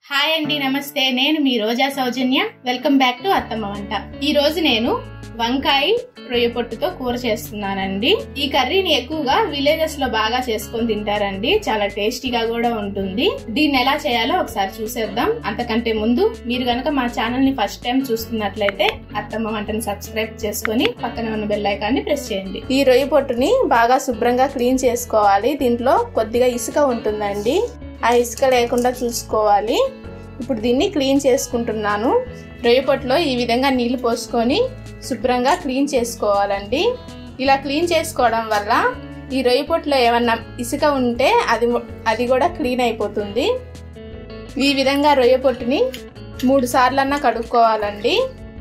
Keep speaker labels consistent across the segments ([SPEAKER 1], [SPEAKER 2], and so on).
[SPEAKER 1] hi అండి నమస్తే నేను మీ Roja Soujanya welcome back to అత్తమ్మ వంట ఈ రోజు నేను వంకాయ రొయ్య పొట్టుతో కూర చేస్తున్నానండి ఈ కర్రీని ఎక్కువగా విలేజెస్ లో బాగా చేసుకొని తింటారండి చాలా టేస్టీగా కూడా ఉంటుంది దీన్ని ఎలా చేయాలో ఒకసారి చూసేద్దాం అంతకంటే ముందు మీరు గనక మా ఛానల్ ని ఫస్ట్ టైం చూస్తున్నట్లయితే అత్తమ్మ వంటని సబ్స్క్రైబ్ చేసుకొని పక్కన ఉన్న బెల్ ఐకాన్ని ప్రెస్ చేయండి ఈ రొయ్య పొట్టుని బాగా శుభ్రంగా క్లీన్ చేసుకోవాలి దీంట్లో కొద్దిగా ఇసుక ఉంటుందండి ఆ ఇసుక లేకుండా చూసుకోవాలి ఇప్పుడు దీన్ని క్లీన్ చేసుకుంటున్నాను రొయ్య పొట్టులో ఈ విధంగా నీళ్లు పోసుకొని శుభ్రంగా క్లీన్ చేసుకోవాలండి ఇలా క్లీన్ చేసుకోవడం వల్ల ఈ రొయ్య పొట్టులో ఏమన్నా ఇసుక ఉంటే అది అది కూడా క్లీన్ అయిపోతుంది ఈ విధంగా రొయ్య పొట్టుని మూడు సార్లన్నా కడుక్కోవాలండి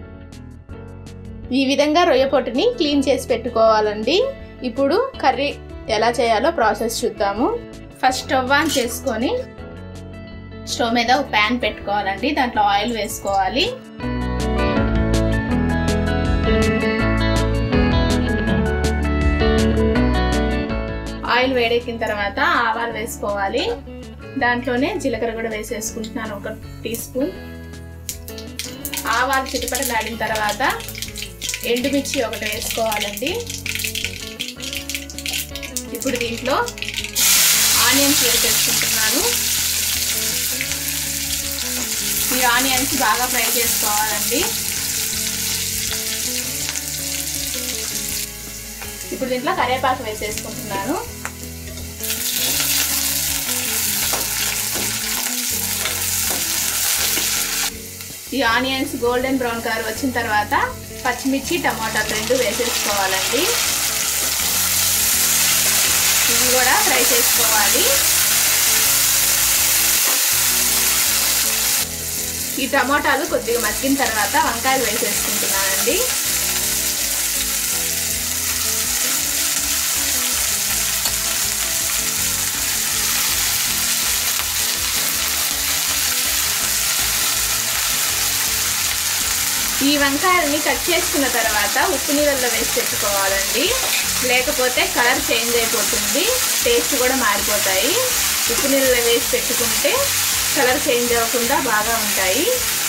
[SPEAKER 1] ఈ విధంగా రొయ్య పొట్టుని క్లీన్ చేసి పెట్టుకోవాలండి ఇప్పుడు కర్రీ ఎలా చేయాలో ప్రాసెస్ చూద్దాము ఫస్ట్ స్టవ్ ఆన్ చేసుకొని స్టవ్ మీద ఒక ప్యాన్ పెట్టుకోవాలండి దాంట్లో ఆయిల్ వేసుకోవాలి ఆయిల్ వేడెక్కిన తర్వాత ఆవాలు వేసుకోవాలి దాంట్లోనే జీలకర్ర కూడా వేసేసుకుంటున్నాను ఒక టీ స్పూన్ ఆవాలు చిటపటలాడిన తర్వాత ఎండుమిర్చి ఒకటి వేసుకోవాలండి ఇప్పుడు దీంట్లో ఆనియన్స్ వేసేసుకుంటున్నాను ఈ ఆనియన్స్ బాగా ఫ్రై చేసుకోవాలండి ఇప్పుడు దీంట్లో కరివేపాకు వేసేసుకుంటున్నాను ఈ ఆనియన్స్ గోల్డెన్ బ్రౌన్ కలర్ వచ్చిన తర్వాత పచ్చిమిర్చి టమాటా రెండు వేసేసుకోవాలండి ఇవి కూడా ఫ్రై చేసుకోవాలి ఈ టమోటాలు కొద్దిగా మగ్గిన తర్వాత వంకాయలు వేసేసుకుంటున్నానండి ఈ వంకాయలని కట్ చేసుకున్న తర్వాత ఉప్పు నీళ్ళల్లో వేసి పెట్టుకోవాలండి లేకపోతే కలర్ చేంజ్ అయిపోతుంది టేస్ట్ కూడా మారిపోతాయి ఉప్పు నీళ్ళలో వేసి పెట్టుకుంటే కలర్ చేంజ్ అవ్వకుండా బాగా ఉంటాయి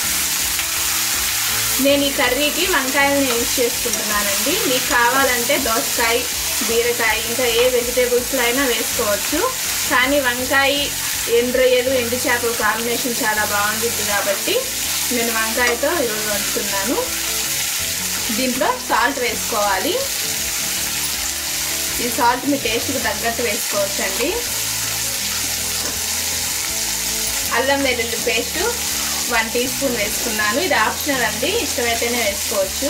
[SPEAKER 1] నేను ఈ కర్రీకి వంకాయలను యూజ్ చేసుకుంటున్నానండి మీకు కావాలంటే దోసకాయ బీరకాయ ఇంకా ఏ వెజిటేబుల్స్లో అయినా వేసుకోవచ్చు కానీ వంకాయ ఎండు రొయ్యలు ఎండు చేపల కాంబినేషన్ చాలా బాగుంటుంది కాబట్టి నేను వంకాయతో ఈరోజు వండుతున్నాను దీంట్లో సాల్ట్ వేసుకోవాలి ఈ సాల్ట్ మీ టేస్ట్కి తగ్గట్టు వేసుకోవచ్చండి అల్లం వెల్లుల్లి పేస్ట్ వన్ టీ స్పూన్ వేసుకున్నాను ఇది ఆప్షనల్ అండి ఇష్టమైతేనే వేసుకోవచ్చు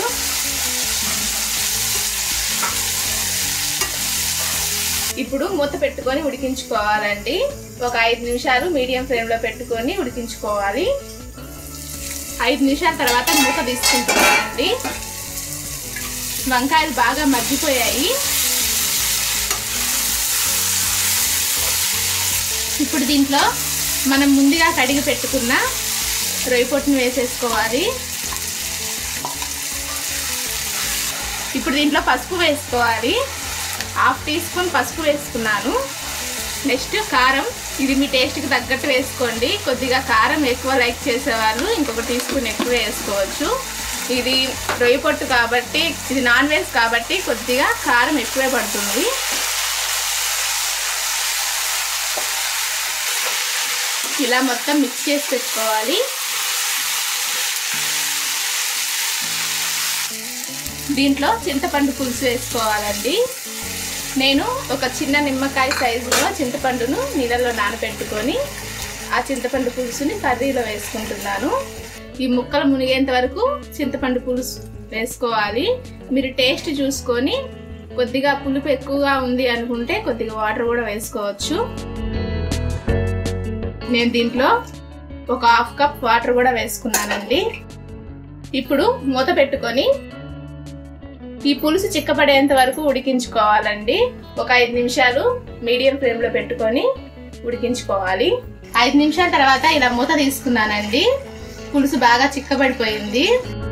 [SPEAKER 1] ఇప్పుడు మూత పెట్టుకొని ఉడికించుకోవాలండి ఒక ఐదు నిమిషాలు మీడియం ఫ్లేమ్లో పెట్టుకొని ఉడికించుకోవాలి ఐదు నిమిషాల తర్వాత మూత తీసుకుంటున్నానండి వంకాయలు బాగా మగ్గిపోయాయి ఇప్పుడు దీంట్లో మనం ముందుగా కడిగి పెట్టుకున్న రొయ్య పొట్టును వేసేసుకోవాలి ఇప్పుడు దీంట్లో పసుపు వేసుకోవాలి హాఫ్ టీ స్పూన్ పసుపు వేసుకున్నాను నెక్స్ట్ కారం ఇది మీ టేస్ట్కి తగ్గట్టు వేసుకోండి కొద్దిగా కారం ఎక్కువ లైక్ చేసేవాళ్ళు ఇంకొక టీ స్పూన్ ఎక్కువ వేసుకోవచ్చు ఇది రొయ్య పొట్టు కాబట్టి ఇది నాన్ వెజ్ కాబట్టి కొద్దిగా కారం ఎక్కువే పడుతుంది ఇలా మొత్తం మిక్స్ చేసి పెట్టుకోవాలి దీంట్లో చింతపండు పులుసు వేసుకోవాలండి నేను ఒక చిన్న నిమ్మకాయ సైజులో చింతపండును నీళ్ళలో నానబెట్టుకొని ఆ చింతపండు పులుసుని కర్రీలో వేసుకుంటున్నాను ఈ ముక్కలు మునిగేంత వరకు చింతపండు పులుసు వేసుకోవాలి మీరు టేస్ట్ చూసుకొని కొద్దిగా పులుపు ఎక్కువగా ఉంది అనుకుంటే కొద్దిగా వాటర్ కూడా వేసుకోవచ్చు నేను దీంట్లో ఒక హాఫ్ కప్ వాటర్ కూడా వేసుకున్నానండి ఇప్పుడు మూత పెట్టుకొని ఈ పులుసు చిక్కపడేంత వరకు ఉడికించుకోవాలండి ఒక ఐదు నిమిషాలు మీడియం ఫ్లేమ్లో పెట్టుకొని ఉడికించుకోవాలి ఐదు నిమిషాల తర్వాత ఇలా మూత తీసుకున్నానండి పులుసు బాగా చిక్కబడిపోయింది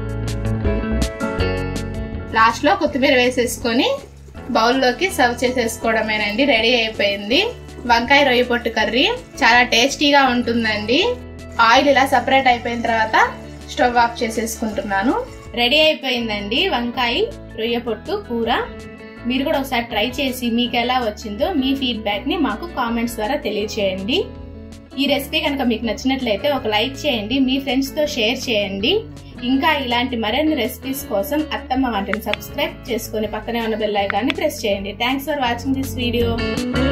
[SPEAKER 1] లాస్ట్లో కొత్తిమీర వేసేసుకొని బౌల్లోకి సర్వ్ చేసేసుకోవడమేనండి రెడీ అయిపోయింది వంకాయ రొయ్య పొట్టు కర్రీ చాలా టేస్టీగా ఉంటుందండి ఆయిల్ ఇలా సపరేట్ అయిపోయిన తర్వాత స్టవ్ ఆఫ్ చేసేసుకుంటున్నాను రెడీ అయిపోయిందండి వంకాయ రొయ్య పొట్టు కూర మీరు కూడా ఒకసారి ట్రై చేసి మీకు ఎలా వచ్చిందో మీ ఫీడ్బ్యాక్ ని మాకు కామెంట్స్ ద్వారా తెలియచేయండి ఈ రెసిపీ కనుక మీకు నచ్చినట్లయితే ఒక లైక్ చేయండి మీ ఫ్రెండ్స్ తో షేర్ చేయండి ఇంకా ఇలాంటి మరిన్ని రెసిపీస్ కోసం అత్తమ్మ వంటని సబ్స్క్రైబ్ చేసుకుని పక్కనే ఉన్న బెల్ ఐకాన్ని ప్రెస్ చేయండి thanks for watching this video